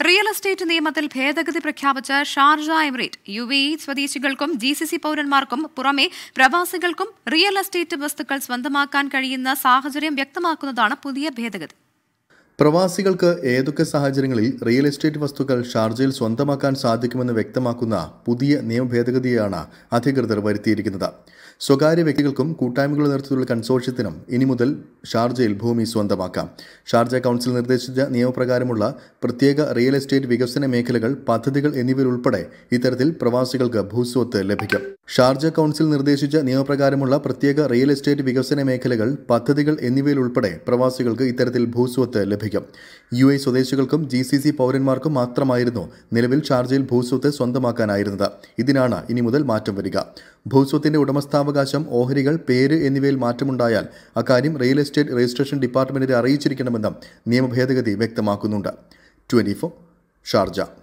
real estate നിയമത്തിൽ ഭേദഗതി പ്രഖ്യാപിച്ച Sharjah emirate U A E സ്വദേശികൾക്കും ജി സി സി പൗരന്മാർക്കും പുറമെ പ്രവാസികൾക്കും റിയൽ എസ്റ്റേറ്റ് വസ്തുക്കൾ സ്വന്തമാക്കാൻ കഴിയുന്ന സാഹചര്യം വ്യക്തമാക്കുന്നതാണ് പുതിയ ഭേദഗതി പ്രവാസികൾക്ക് ഏതൊക്കെ സാഹചര്യങ്ങളിൽ റിയൽ എസ്റ്റേറ്റ് വസ്തുക്കൾ ഷാർജയിൽ സ്വന്തമാക്കാൻ സാധിക്കുമെന്ന് വ്യക്തമാക്കുന്ന പുതിയ നിയമഭേദഗതിയാണ് അധികൃതർ വരുത്തിയിരിക്കുന്നത് സ്വകാര്യ വ്യക്തികൾക്കും കൂട്ടായ്മകളുടെ നേതൃത്വത്തിലുള്ള കൺസോർഷ്യത്തിനും ഇനി മുതൽ ഷാർജയിൽ ഭൂമി സ്വന്തമാക്കാം ഷാർജ കൗൺസിൽ നിർദ്ദേശിച്ച നിയമപ്രകാരമുള്ള പ്രത്യേക റിയൽ എസ്റ്റേറ്റ് വികസന മേഖലകൾ പദ്ധതികൾ എന്നിവയിലുൾപ്പെടെ ഇത്തരത്തിൽ പ്രവാസികൾക്ക് ഭൂസ്വത്ത് ലഭിക്കും ഷാർജ കൗൺസിൽ നിർദ്ദേശിച്ച നിയമപ്രകാരമുള്ള പ്രത്യേക റിയൽ എസ്റ്റേറ്റ് വികസന മേഖലകൾ പദ്ധതികൾ എന്നിവയിലുൾപ്പെടെ പ്രവാസികൾക്ക് ഇത്തരത്തിൽ ഭൂസ്വത്ത് ലഭിക്കും യു എ സ്വദേശികൾക്കും ജി സി സി പൗരന്മാർക്കും മാത്രമായിരുന്നു നിലവിൽ ഷാർജയിൽ ഭൂസ്വത്ത് സ്വന്തമാക്കാനായിരുന്നത് ഇതിനാണ് ഇനി മുതൽ മാറ്റം വരിക ഭൂസ്വത്തിന്റെ ഉടമസ്ഥാവകാശം ഓഹരികൾ പേര് എന്നിവയിൽ മാറ്റമുണ്ടായാൽ അക്കാര്യം റിയൽ എസ്റ്റേറ്റ് രജിസ്ട്രേഷൻ ഡിപ്പാർട്ട്മെന്റിനെ അറിയിച്ചിരിക്കണമെന്നും നിയമഭേദഗതി വ്യക്തമാക്കുന്നുണ്ട് ട്വന്റി ഷാർജ